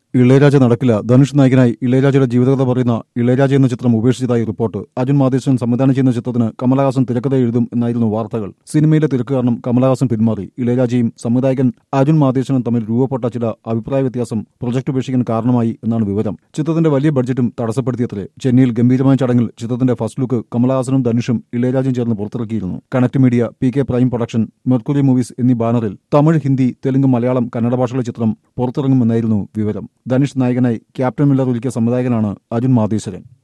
ഇളയരാജ നടക്കില്ല ധനുഷ് നായകനായി ഇളയരാജയുടെ ജീവിതകഥ പറയുന്ന ഇളയരാജ എന്ന ചിത്രം ഉപേക്ഷിച്ചതായി റിപ്പോർട്ട് അർജുൻ മാതേശ്വരൻ സംവിധാനം ചെയ്യുന്ന ചിത്രത്തിന് കമലഹാസൻ തിരക്കഥ എഴുതും എന്നായിരുന്നു വാർത്തകൾ സിനിമയിലെ തിരക്ക് കാരണം കമലഹാസൻ പിന്മാറി ഇളയരാജയും സംവിധായകൻ അർജുൻ മാതേശ്വരനും തമ്മിൽ രൂപപ്പെട്ട ചില അഭിപ്രായ വ്യത്യാസം പ്രൊജക്ട് ഉപേക്ഷിക്കാൻ കാരണമായി എന്നാണ് വിവരം ചിത്രത്തിന്റെ വലിയ ബഡ്ജറ്റും തടസ്സപ്പെടുത്തിയത്രേ ചെന്നൈയിൽ ഗംഭീരമായ ചടങ്ങിൽ ചിത്രത്തിന്റെ ഫസ്റ്റ് ലുക്ക് കമലഹാസനും ധനുഷും ഇളയരാജയും ചേർന്ന് പുറത്തിറക്കിയിരുന്നു connect media P K prime production mercury movies എന്നീ ബാനറിൽ തമിഴ് ഹിന്ദി തെലുങ്ക് മലയാളം കന്നഡ ഭാഷകളിലെ ചിത്രം പുറത്തിറങ്ങുമെന്നായിരുന്നു വിവരം ധനുഷ് നായകനായി ക്യാപ്റ്റൻ മില്ലർ ഒരുക്കിയ സംവിധായകനാണ് അർജുൻ മാതേശ്വരൻ